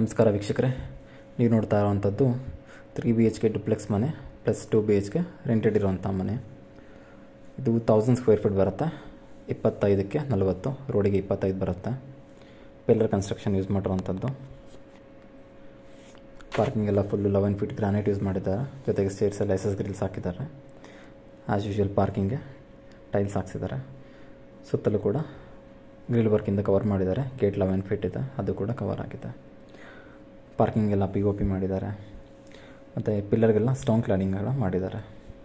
ನಮಸ್ಕಾರ ವೀಕ್ಷಕರೇ ನೀವು ನೋಡ್ತಾ ಇರೋವಂಥದ್ದು three B H K duplex ಮನೆ plus two B H K rented ಇರುವಂಥ ಮನೆ ಇದು ತೌಸಂಡ್ ಸ್ಕ್ವೇರ್ ಫೀಟ್ ಬರುತ್ತೆ ಇಪ್ಪತ್ತೈದಕ್ಕೆ ನಲವತ್ತು ರೋಡಿಗೆ ಇಪ್ಪತ್ತೈದು ಬರುತ್ತೆ ಪಿಲ್ಲರ್ ಕನ್ಸ್ಟ್ರಕ್ಷನ್ ಯೂಸ್ ಮಾಡಿರೋವಂಥದ್ದು ಪಾರ್ಕಿಂಗ್ ಎಲ್ಲ full eleven feet granite use ಮಾಡಿದ್ದಾರೆ ಜೊತೆಗೆ ಸ್ಟೇರ್ಸ್ ಎಲ್ಲ ಎಸ್ ಎಸ್ ಗ್ರಿಲ್ಸ್ ಹಾಕಿದ್ದಾರೆ ಆ್ಯಸ್ ಯೂಶುವಲ್ ಪಾರ್ಕಿಂಗ್ಗೆ ಟೈಲ್ಸ್ ಹಾಕ್ಸಿದ್ದಾರೆ ಸುತ್ತಲೂ ಕೂಡ ಗ್ರಿಲ್ ವರ್ಕಿಂದ ಕವರ್ ಮಾಡಿದ್ದಾರೆ ಗೇಟ್ ಲೆವೆನ್ ಫೀಟ್ ಇದೆ ಅದು ಕೂಡ ಕವರ್ ಆಗಿದೆ ಪಾರ್ಕಿಂಗ್ ಎಲ್ಲ ಪಿ ಒ ಪಿ ಮಾಡಿದ್ದಾರೆ ಮತ್ತು ಪಿಲ್ಲರ್ಗೆಲ್ಲ ಸ್ಟೋನ್ ಕ್ಲಾಡಿಂಗ್ ಎಲ್ಲ ಮಾಡಿದ್ದಾರೆ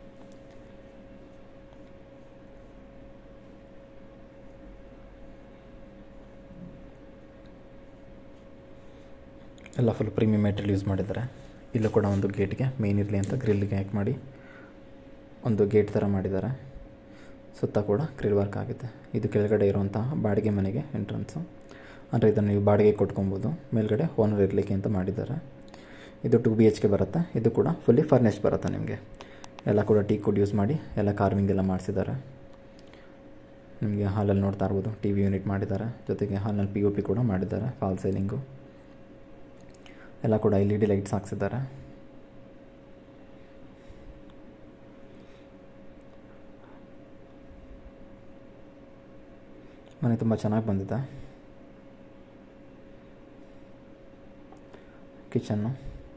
ಎಲ್ಲ ಫುಲ್ ಪ್ರೀಮಿಯಂ ಮೆಟೀರಿಯಲ್ ಯೂಸ್ ಮಾಡಿದ್ದಾರೆ ಇಲ್ಲೂ ಕೂಡ ಒಂದು ಗೇಟ್ಗೆ ಮೇನ್ ಇರಲಿ ಅಂತ ಗ್ರಿಲ್ಗೆ ಹ್ಯಾಕ್ ಮಾಡಿ ಒಂದು ಗೇಟ್ ಥರ ಮಾಡಿದ್ದಾರೆ ಸುತ್ತ ಕೂಡ ಗ್ರಿಲ್ ವರ್ಕ್ ಆಗಿದೆ ಇದು ಕೆಳಗಡೆ ಇರುವಂತಹ ಬಾಡಿಗೆ ಮನೆಗೆ ಎಂಟ್ರೆನ್ಸು ಅಂದರೆ ಇದನ್ನು ನೀವು ಬಾಡಿಗೆ ಕೊಟ್ಕೊಬೋದು ಮೇಲ್ಗಡೆ ಓನರ್ ಇರಲಿಕ್ಕೆ ಅಂತ ಮಾಡಿದ್ದಾರೆ ಇದು ಟು ಬಿ ಎಚ್ ಕೆ ಬರುತ್ತೆ ಇದು ಕೂಡ ಫುಲ್ಲಿ ಫರ್ನಿಶ್ಡ್ ಬರುತ್ತೆ ನಿಮಗೆ ಎಲ್ಲ ಕೂಡ ಟೀ ಕುಡ್ ಯೂಸ್ ಮಾಡಿ ಎಲ್ಲ ಕಾರ್ವಿಂಗ್ ಎಲ್ಲ ಮಾಡಿಸಿದ್ದಾರೆ ನಿಮಗೆ ಹಾಲಲ್ಲಿ ನೋಡ್ತಾ ಇರ್ಬೋದು ಟಿ ವಿ ಯೂನಿಟ್ ಮಾಡಿದ್ದಾರೆ ಜೊತೆಗೆ ಹಾಲ್ನಲ್ಲಿ ಪಿ ಒ ಪಿ ಕೂಡ ಮಾಡಿದ್ದಾರೆ ಫಾಲ್ ಸೀಲಿಂಗು ಎಲ್ಲ ಕೂಡ ಎಲ್ ಇ ಡಿ ಲೈಟ್ಸ್ ಹಾಕ್ಸಿದ್ದಾರೆ ಮನೆ ತುಂಬ ಚೆನ್ನಾಗಿ ಬಂದಿದೆ ಕಿಚನ್ನು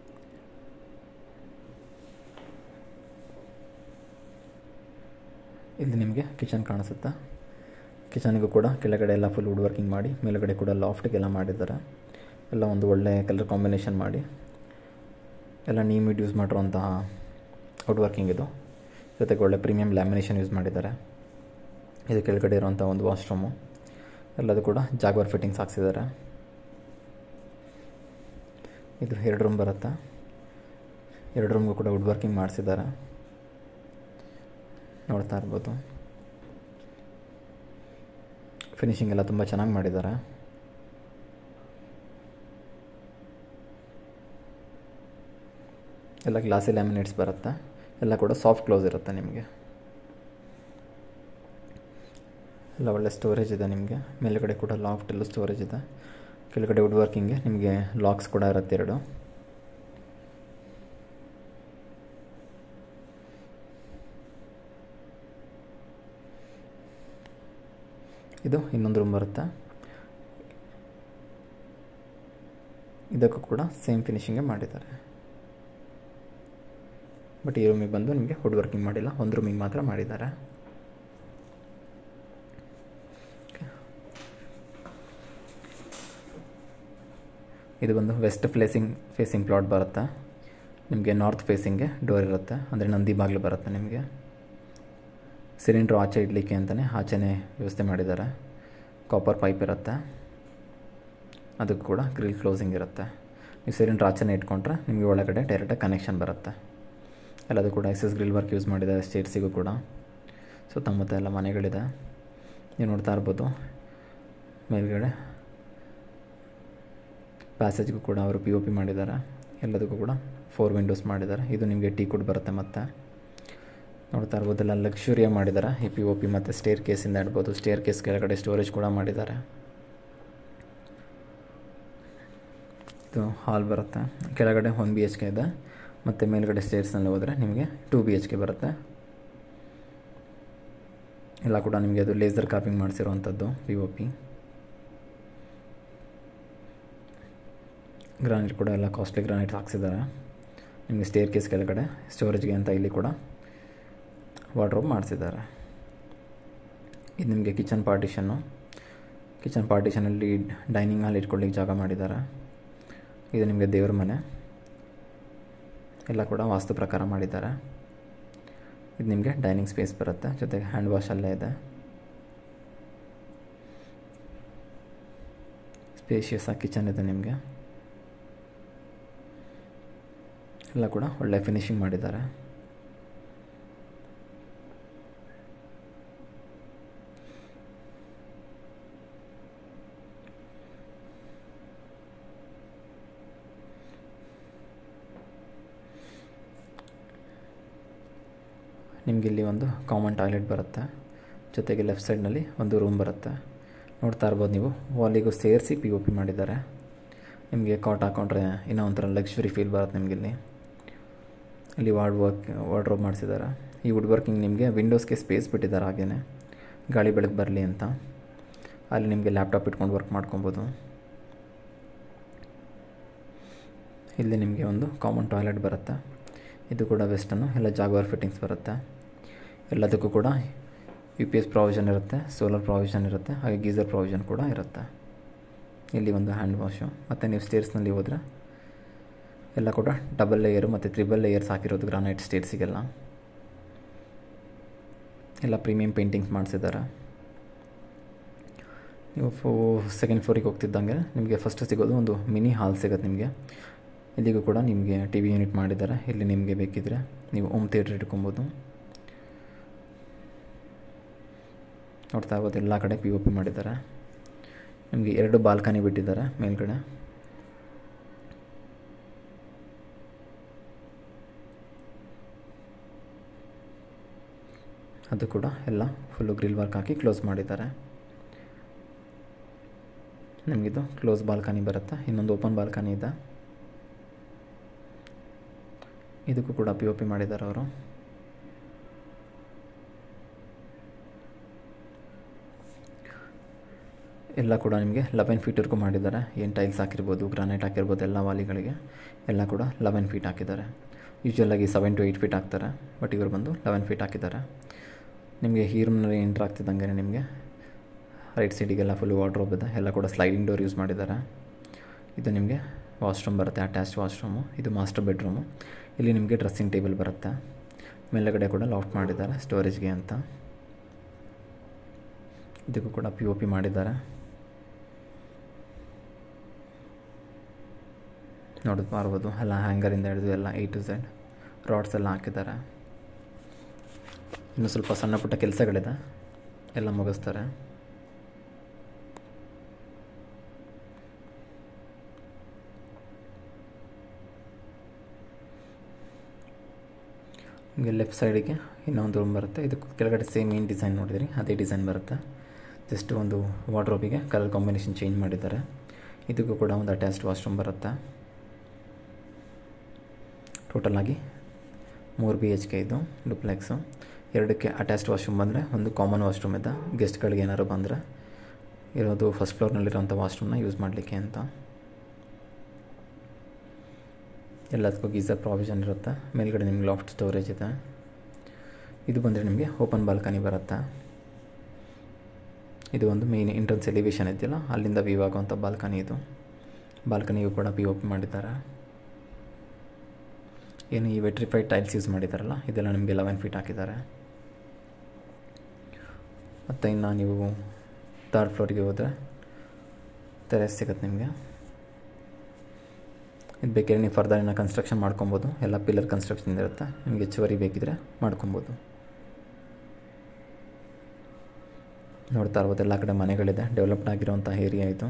ಇಲ್ಲಿ ನಿಮಗೆ ಕಿಚನ್ ಕಾಣಿಸುತ್ತೆ ಕಿಚನ್ಗೂ ಕೂಡ ಕೆಳಗಡೆ ಎಲ್ಲ ಫುಲ್ ವುಡ್ ವರ್ಕಿಂಗ್ ಮಾಡಿ ಮೇಲುಗಡೆ ಕೂಡ ಲಾಫ್ಟಿಗೆಲ್ಲ ಮಾಡಿದ್ದಾರೆ ಎಲ್ಲ ಒಂದು ಒಳ್ಳೆಯ ಕಲರ್ ಕಾಂಬಿನೇಷನ್ ಮಾಡಿ ಎಲ್ಲ ನೀಮಿಡ್ ಯೂಸ್ ಮಾಡಿರುವಂತಹ ವುಡ್ ವರ್ಕಿಂಗ್ ಇದು ಜೊತೆಗೆ ಒಳ್ಳೆ ಪ್ರೀಮಿಯಂ ಲ್ಯಾಮಿನೇಷನ್ ಯೂಸ್ ಮಾಡಿದ್ದಾರೆ ಇದು ಕೆಳಗಡೆ ಇರುವಂಥ ಒಂದು ವಾಶ್ರೂಮು ಎಲ್ಲದು ಕೂಡ ಜಾಗ್ವರ್ ಫಿಟ್ಟಿಂಗ್ಸ್ ಹಾಕ್ಸಿದ್ದಾರೆ ಇದು ಎರಡು ರೂಮ್ ಬರುತ್ತೆ ಎರಡು ರೂಮ್ಗೂ ಕೂಡ ವುಡ್ ವರ್ಕಿಂಗ್ ಮಾಡಿಸಿದ್ದಾರೆ ನೋಡ್ತಾ ಇರ್ಬೋದು ಫಿನಿಶಿಂಗ್ ಎಲ್ಲ ತುಂಬ ಚೆನ್ನಾಗಿ ಮಾಡಿದ್ದಾರೆ ಎಲ್ಲ ಗ್ಲಾಸಿ ಲ್ಯಾಮಿನೇಟ್ಸ್ ಬರುತ್ತೆ ಎಲ್ಲ ಕೂಡ ಸಾಫ್ಟ್ ಕ್ಲೋಸ್ ಇರುತ್ತೆ ನಿಮಗೆ ಎಲ್ಲ ಒಳ್ಳೆ ಸ್ಟೋರೇಜ್ ಇದೆ ನಿಮಗೆ ಮೇಲುಗಡೆ ಕೂಡ ಲಾಫ್ಟಲ್ಲೂ ಸ್ಟೋರೇಜ್ ಇದೆ ಕೆಳಗಡೆ ವುಡ್ ವರ್ಕಿಂಗ್ಗೆ ನಿಮಗೆ ಲಾಕ್ಸ್ ಕೂಡ ಇರುತ್ತೆ ಎರಡು ಇದು ಇನ್ನೊಂದು ರೂಮ್ ಬರುತ್ತೆ ಇದಕ್ಕೂ ಕೂಡ ಸೇಮ್ ಫಿನಿಶಿಂಗೇ ಮಾಡಿದ್ದಾರೆ ಬಟ್ ಈ ರೂಮಿಗೆ ಬಂದು ನಿಮಗೆ ವುಡ್ ವರ್ಕಿಂಗ್ ಮಾಡಿಲ್ಲ ಒಂದು ರೂಮಿಗೆ ಮಾತ್ರ ಮಾಡಿದ್ದಾರೆ ಇದು ಬಂದು ವೆಸ್ಟ್ ಫೇಸಿಂಗ್ ಫೇಸಿಂಗ್ ಪ್ಲಾಟ್ ಬರುತ್ತೆ ನಿಮಗೆ ನಾರ್ತ್ ಫೇಸಿಂಗ್ಗೆ ಡೋರ್ ಇರುತ್ತೆ ಅಂದರೆ ನಂದಿ ಬಾಗಿಲು ಬರುತ್ತೆ ನಿಮಗೆ ಸಿಲಿಂಡ್ರು ಆಚೆ ಇಡಲಿಕ್ಕೆ ಅಂತಲೇ ಆಚೆನೇ ವ್ಯವಸ್ಥೆ ಮಾಡಿದ್ದಾರೆ ಕಾಪರ್ ಪೈಪ್ ಇರುತ್ತೆ ಅದಕ್ಕೆ ಕೂಡ ಗ್ರಿಲ್ ಕ್ಲೋಸಿಂಗ್ ಇರುತ್ತೆ ನೀವು ಸಿಲಿಂಡ್ರ್ ಆಚೆನೇ ಇಟ್ಕೊಂಡ್ರೆ ನಿಮಗೆ ಒಳಗಡೆ ಡೈರೆಕ್ಟಾಗಿ ಕನೆಕ್ಷನ್ ಬರುತ್ತೆ ಎಲ್ಲದು ಕೂಡ S S grill work use ಮಾಡಿದ್ದಾರೆ ಸ್ಟೇಟ್ಸಿಗೂ ಕೂಡ ಸುತ್ತಮುತ್ತ ಎಲ್ಲ ಮನೆಗಳಿದೆ ನೀವು ನೋಡ್ತಾ ಇರ್ಬೋದು ಮೇಲ್ಗಡೆ ಪ್ಯಾಸೇಜ್ಗೂ ಕೂಡ ಅವರು ಪಿ ಒ ಪಿ ಮಾಡಿದ್ದಾರೆ ಎಲ್ಲದಕ್ಕೂ ಕೂಡ ಫೋರ್ ವಿಂಡೋಸ್ ಮಾಡಿದ್ದಾರೆ ಇದು ನಿಮಗೆ ಟೀ ಕುಡ್ ಬರುತ್ತೆ ಮತ್ತು ನೋಡ್ತಾ ಇರ್ಬೋದೆಲ್ಲ ಲಕ್ಸುರಿಯಾಗಿ ಮಾಡಿದ್ದಾರೆ ಈ ಪಿ ಒ ಪಿ ಮತ್ತು ಸ್ಟೇರ್ ಕೇಸಿಂದ ಇಡ್ಬೋದು ಸ್ಟೇರ್ ಕೇಸ್ ಕೆಳಗಡೆ ಸ್ಟೋರೇಜ್ ಕೂಡ ಮಾಡಿದ್ದಾರೆ ಇದು ಹಾಲ್ ಬರುತ್ತೆ ಕೆಳಗಡೆ ಒನ್ ಬಿ ಎಚ್ ಕೆ ಇದೆ ಮತ್ತು ಮೇಲ್ಗಡೆ ಸ್ಟೇರ್ಸ್ನಲ್ಲಿ ಹೋದರೆ ನಿಮಗೆ ಟೂ ಬಿ ಎಚ್ ಕೆ ಬರುತ್ತೆ ಎಲ್ಲ ಕೂಡ ನಿಮಗೆ ಅದು ಲೇಸರ್ ಕಾರ್ಪಿಂಗ್ ಮಾಡಿಸಿರುವಂಥದ್ದು ಪಿ ಒ ಪಿ ಗ್ರಾನೈಟ್ ಕೂಡ ಎಲ್ಲ ಕಾಸ್ಟ್ಲಿ ಗ್ರಾನೈಟ್ ಹಾಕ್ಸಿದ್ದಾರೆ ನಿಮಗೆ ಸ್ಟೇರ್ ಕೇಸ್ ಕೆಳಗಡೆ ಸ್ಟೋರೇಜ್ಗೆ ಅಂತ ಇಲ್ಲಿ ಕೂಡ ವಾರ್ಡ್ರೋಬ್ ಮಾಡಿಸಿದ್ದಾರೆ ಇದು ನಿಮಗೆ ಕಿಚನ್ ಪಾರ್ಟಿಷನ್ನು ಕಿಚನ್ ಪಾರ್ಟಿಷನಲ್ಲಿ ಡೈನಿಂಗ್ ಹಾಲ್ ಇಟ್ಕೊಳ್ಳಿಕ್ಕೆ ಜಾಗ ಮಾಡಿದ್ದಾರೆ ಇದು ನಿಮಗೆ ದೇವ್ರ ಮನೆ ಎಲ್ಲ ಕೂಡ ವಾಸ್ತು ಪ್ರಕಾರ ಮಾಡಿದ್ದಾರೆ ಇದು ನಿಮಗೆ ಡೈನಿಂಗ್ ಸ್ಪೇಸ್ ಬರುತ್ತೆ ಜೊತೆಗೆ ಹ್ಯಾಂಡ್ ವಾಶ್ ಅಲ್ಲೇ ಇದೆ ಸ್ಪೇಷಿಯಸ್ ಆಗಿ ಕಿಚನ್ ಇದೆ ನಿಮಗೆ ಎಲ್ಲ ಕೂಡ ಒಳ್ಳೆ ಫಿನಿಶಿಂಗ್ ಮಾಡಿದ್ದಾರೆ ನಿಮಗೆ ಇಲ್ಲಿ ಒಂದು ಕಾಮನ್ ಟಾಯ್ಲೆಟ್ ಬರುತ್ತೆ ಜೊತೆಗೆ ಲೆಫ್ಟ್ ಸೈಡ್ನಲ್ಲಿ ಒಂದು ರೂಮ್ ಬರುತ್ತೆ ನೋಡ್ತಾ ಇರ್ಬೋದು ನೀವು ವಾಲಿಗೂ ಸೇರಿಸಿ ಪಿ ಒ ಪಿ ಮಾಡಿದ್ದಾರೆ ನಿಮಗೆ ಕಾಟ್ ಹಾಕೊಂಡ್ರೆ ಇನ್ನೂ ಒಂಥರ ಲಕ್ಸುರಿ ಫೀಲ್ ಬರುತ್ತೆ ನಿಮಗೆ ಇಲ್ಲಿ ಇಲ್ಲಿ ವಾರ್ಡ್ ವರ್ಕ್ ವಾರ್ಡ್ರೋಬ್ ಮಾಡಿಸಿದ್ದಾರೆ ಈ ವುಡ್ ವರ್ಕಿಂಗ್ ನಿಮಗೆ ವಿಂಡೋಸ್ಗೆ ಸ್ಪೇಸ್ ಬಿಟ್ಟಿದ್ದಾರೆ ಹಾಗೇ ಗಾಳಿ ಬೆಳಕು ಬರಲಿ ಅಂತ ಅಲ್ಲಿ ನಿಮಗೆ ಲ್ಯಾಪ್ಟಾಪ್ ಇಟ್ಕೊಂಡು ವರ್ಕ್ ಮಾಡ್ಕೊಬೋದು ಇಲ್ಲಿ ನಿಮಗೆ ಒಂದು ಕಾಮನ್ ಟಾಯ್ಲೆಟ್ ಬರುತ್ತೆ ಇದು ಕೂಡ ವೆಸ್ಟನ್ನು ಎಲ್ಲ ಜಾಗ್ವಾರ್ ಫಿಟ್ಟಿಂಗ್ಸ್ ಬರುತ್ತೆ ಎಲ್ಲದಕ್ಕೂ ಕೂಡ ಯು ಪಿ ಎಸ್ ಪ್ರಾವಿಷನ್ ಇರುತ್ತೆ ಸೋಲಾರ್ ಪ್ರಾವಿಷನ್ ಇರುತ್ತೆ ಹಾಗೆ ಗೀಸರ್ ಪ್ರಾವಿಷನ್ ಕೂಡ ಇರುತ್ತೆ ಇಲ್ಲಿ ಒಂದು ಹ್ಯಾಂಡ್ ವಾಶು ಮತ್ತು ನೀವು ಸ್ಟೇರ್ಸ್ನಲ್ಲಿ ಹೋದರೆ ಎಲ್ಲ ಕೂಡ ಡಬಲ್ ಲೇಯರು ಮತ್ತು ತ್ರಿಬಲ್ ಲೇಯರ್ಸ್ ಹಾಕಿರೋದು ಗ್ರಾನೈಟ್ ಸ್ಟೇರ್ಸಿಗೆಲ್ಲ ಎಲ್ಲ ಪ್ರೀಮಿಯಂ ಪೇಂಟಿಂಗ್ಸ್ ಮಾಡಿಸಿದ್ದಾರೆ ನೀವು ಫೋ ಸೆಕೆಂಡ್ ಫ್ಲೋರಿಗೆ ಹೋಗ್ತಿದ್ದಂಗೆ ನಿಮಗೆ ಫಸ್ಟ್ ಸಿಗೋದು ಒಂದು ಮಿನಿ ಹಾಲ್ ಸಿಗುತ್ತೆ ನಿಮಗೆ ಇಲ್ಲಿಗೂ ಕೂಡ ನಿಮಗೆ ಟಿ ವಿ ಯೂನಿಟ್ ಮಾಡಿದ್ದಾರೆ ಇಲ್ಲಿ ನಿಮಗೆ ಬೇಕಿದ್ದರೆ ನೀವು ಹೋಮ್ ಥಿಯೇಟ್ರ್ ಇಟ್ಕೊಬೋದು ನೋಡ್ತಾ ಇರ್ಬೋದು ಎಲ್ಲ ಕಡೆ ಪಿ ಒ ಪಿ ಮಾಡಿದ್ದಾರೆ ನಿಮಗೆ ಎರಡು ಬಾಲ್ಕನಿ ಬಿಟ್ಟಿದ್ದಾರೆ ಮೇಲ್ಗಡೆ ಅದು ಕೂಡ ಎಲ್ಲ ಫುಲ್ಲು ಗ್ರಿಲ್ ವರ್ಕ್ ಹಾಕಿ ಕ್ಲೋಸ್ ಮಾಡಿದ್ದಾರೆ ನಿಮಗಿದು ಕ್ಲೋಸ್ ಬಾಲ್ಕನಿ ಬರುತ್ತೆ ಇನ್ನೊಂದು ಓಪನ್ ಬಾಲ್ಕನಿ ಇದೆ ಇದಕ್ಕೂ ಕೂಡ ಪಿ ಒ ಪಿ ಮಾಡಿದ್ದಾರೆ ಅವರು ಎಲ್ಲ ಕೂಡ ನಿಮಗೆ ಲೆವೆನ್ ಫೀಟ್ವರೆಗೂ ಮಾಡಿದ್ದಾರೆ ಏನು ಟೈಲ್ಸ್ ಹಾಕಿರ್ಬೋದು ಗ್ರಾನೈಟ್ ಹಾಕಿರ್ಬೋದು ಎಲ್ಲ ವಾಲಿಗಳಿಗೆ ಎಲ್ಲ ಕೂಡ ಲೆವೆನ್ ಫೀಟ್ ಹಾಕಿದ್ದಾರೆ ಯೂಶ್ವಲಾಗಿ ಸೆವೆನ್ ಟು ಏಯ್ಟ್ ಫೀಟ್ ಹಾಕ್ತಾರೆ ಬಟ್ ಇವರು ಬಂದು ಲೆವೆನ್ ಫೀಟ್ ಹಾಕಿದ್ದಾರೆ ನಿಮಗೆ ಈ ರೂಮ್ನಲ್ಲಿ ಎಂಟ್ರ್ ಆಗ್ತಿದ್ದಂಗೆ ನಿಮಗೆ ರೈಟ್ ಸೈಡಿಗೆಲ್ಲ ಫುಲ್ ವಾರ್ಡ್ರೋಬ್ ಇದೆ ಎಲ್ಲ ಕೂಡ ಸ್ಲೈಡಿಂಗ್ ಡೋರ್ ಯೂಸ್ ಮಾಡಿದ್ದಾರೆ ಇದು ನಿಮಗೆ ವಾಶ್ರೂಮ್ ಬರುತ್ತೆ ಅಟ್ಯಾಚ್ ವಾಶ್ರೂಮು ಇದು ಮಾಸ್ಟರ್ ಬೆಡ್ರೂಮು ಇಲ್ಲಿ ನಿಮಗೆ ಡ್ರೆಸ್ಸಿಂಗ್ ಟೇಬಲ್ ಬರುತ್ತೆ ಮೇಲುಗಡೆ ಕೂಡ ಲಾಫ್ಟ್ ಮಾಡಿದ್ದಾರೆ ಸ್ಟೋರೇಜ್ಗೆ ಅಂತ ಇದಕ್ಕೂ ಕೂಡ ಪಿ ಒ ಪಿ ಮಾಡಿದ್ದಾರೆ ನೋಡೋದು ಮಾರ್ಬೋದು ಎಲ್ಲ ಹ್ಯಾಂಗರಿಂದ ಹಿಡಿದು ಎಲ್ಲ ಎ ಟು ಝೆಡ್ ರಾಡ್ಸ್ ಎಲ್ಲ ಹಾಕಿದ್ದಾರೆ ಇನ್ನು ಸ್ವಲ್ಪ ಸಣ್ಣ ಪುಟ್ಟ ಕೆಲಸಗಳಿದೆ ಎಲ್ಲ ಮುಗಿಸ್ತಾರೆ ನಿಮಗೆ ಲೆಫ್ಟ್ ಸೈಡಿಗೆ ಇನ್ನೊಂದು ರೂಮ್ ಬರುತ್ತೆ ಇದಕ್ಕೆ ಕೆಳಗಡೆ ಸೇಮ್ ಏನು ಡಿಸೈನ್ ನೋಡಿದ್ರಿ ಅದೇ ಡಿಸೈನ್ ಬರುತ್ತೆ ಜಸ್ಟ್ ಒಂದು ವಾರ್ಡ್ರೋಬಿಗೆ ಕಲರ್ ಕಾಂಬಿನೇಷನ್ ಚೇಂಜ್ ಮಾಡಿದ್ದಾರೆ ಇದಕ್ಕೂ ಕೂಡ ಒಂದು ಅಟ್ಯಾಚ್ಡ್ ವಾಶ್ರೂಮ್ ಬರುತ್ತೆ ಟೋಟಲಾಗಿ ಮೂರು ಬಿ ಎಚ್ ಕೆ ಇದು ಡುಪ್ಲೆಕ್ಸು ಎರಡಕ್ಕೆ ಅಟ್ಯಾಚ್ಡ್ ವಾಶ್ರೂಮ್ ಬಂದರೆ ಒಂದು ಕಾಮನ್ ವಾಶ್ರೂಮ್ ಇದೆ ಗೆಸ್ಟ್ಗಳಿಗೆ ಏನಾದ್ರು ಬಂದರೆ ಇರೋದು ಫಸ್ಟ್ ಫ್ಲೋರ್ನಲ್ಲಿರೋಂಥ ವಾಶ್ರೂಮ್ನ ಯೂಸ್ ಮಾಡಲಿಕ್ಕೆ ಅಂತ ಎಲ್ಲದಕ್ಕೂ ಗೀಸರ್ ಪ್ರಾವಿಷನ್ ಇರುತ್ತೆ ಮೇಲ್ಗಡೆ ನಿಮ್ಗೆ ಲಾಫ್ಟ್ ಸ್ಟೋರೇಜ್ ಇದೆ ಇದು ಬಂದರೆ ನಿಮಗೆ ಓಪನ್ ಬಾಲ್ಕನಿ ಬರುತ್ತೆ ಇದು ಒಂದು ಮೇನ್ ಎಂಟ್ರೆನ್ಸ್ ಎಲಿವೇಶನ್ ಇದೆಯಲ್ಲ ಅಲ್ಲಿಂದ ವ್ಯೂ ಆಗುವಂಥ ಬಾಲ್ಕನಿ ಇದು ಬಾಲ್ಕನಿಗೂ ಕೂಡ ಪಿ ಓಪನ್ ಮಾಡಿದ್ದಾರೆ ಏನು ಈ ವೆಟ್ರಿಫೈಡ್ ಟೈಲ್ಸ್ ಯೂಸ್ ಮಾಡಿದ್ದಾರಲ್ಲ ಇದೆಲ್ಲ ನಿಮಗೆ ಲೆವೆನ್ ಫೀಟ್ ಹಾಕಿದ್ದಾರೆ ಮತ್ತು ಇನ್ನು ನೀವು ಥರ್ಡ್ ಫ್ಲೋರಿಗೆ ಹೋದರೆ ಟೆರೆಸ್ ಸಿಗುತ್ತೆ ನಿಮಗೆ ಇದು ಬೇಕಾದ್ರೆ ನೀವು ಫರ್ದರ್ ಇನ್ನೂ ಕನ್ಸ್ಟ್ರಕ್ಷನ್ ಮಾಡ್ಕೊಬೋದು ಎಲ್ಲ ಪಿಲ್ಲರ್ ಕನ್ಸ್ಟ್ರಕ್ಷನ್ ಇರುತ್ತೆ ನಿಮಗೆ ಹೆಚ್ಚುವರಿ ಬೇಕಿದ್ರೆ ಮಾಡ್ಕೊಬೋದು ನೋಡ್ತಾ ಇರ್ಬೋದು ಎಲ್ಲ ಕಡೆ ಮನೆಗಳಿದೆ ಡೆವಲಪ್ಡ್ ಆಗಿರೋಂಥ ಏರಿಯಾ ಇದು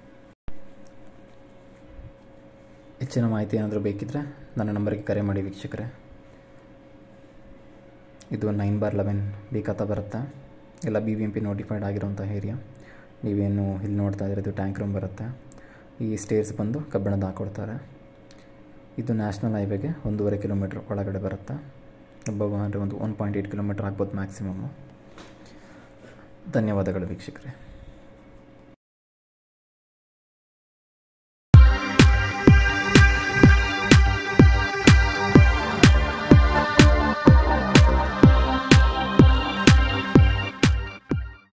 ಹೆಚ್ಚಿನ ಮಾಹಿತಿ ಏನಾದರೂ ಬೇಕಿದ್ದರೆ ನನ್ನ ನಂಬರಿಗೆ ಕರೆ ಮಾಡಿ ವೀಕ್ಷಕರೇ ಇದು ನೈನ್ ಬಾರ್ ಲೆವೆನ್ ಬೇಕಾತ ಬರುತ್ತೆ ಎಲ್ಲ B B M P notified ಆಗಿರೋಂಥ ಏರಿಯಾ ನೀವೇನು ಇಲ್ಲಿ ನೋಡ್ತಾ ಇರೋದು ಟ್ಯಾಂಕ್ ರೂಮ್ ಬರುತ್ತೆ ಈ ಸ್ಟೇರ್ಸ್ ಬಂದು ಕಬ್ಬಿಣದ ಹಾಕೊಡ್ತಾರೆ ಇದು ನ್ಯಾಷನಲ್ ಹೈವೇಗೆ ಒಂದೂವರೆ ಕಿಲೋಮೀಟ್ರ್ ಒಳಗಡೆ ಬರುತ್ತೆ ಒಬ್ಬ ಅಂದರೆ ಒಂದು ಒನ್ ಪಾಯಿಂಟ್ ಏಯ್ಟ್ ಕಿಲೋಮೀಟ್ರ್ ಆಗ್ಬೋದು ಮ್ಯಾಕ್ಸಿಮಮ್ಮು ಧನ್ಯವಾದಗಳು ವೀಕ್ಷಕರೇ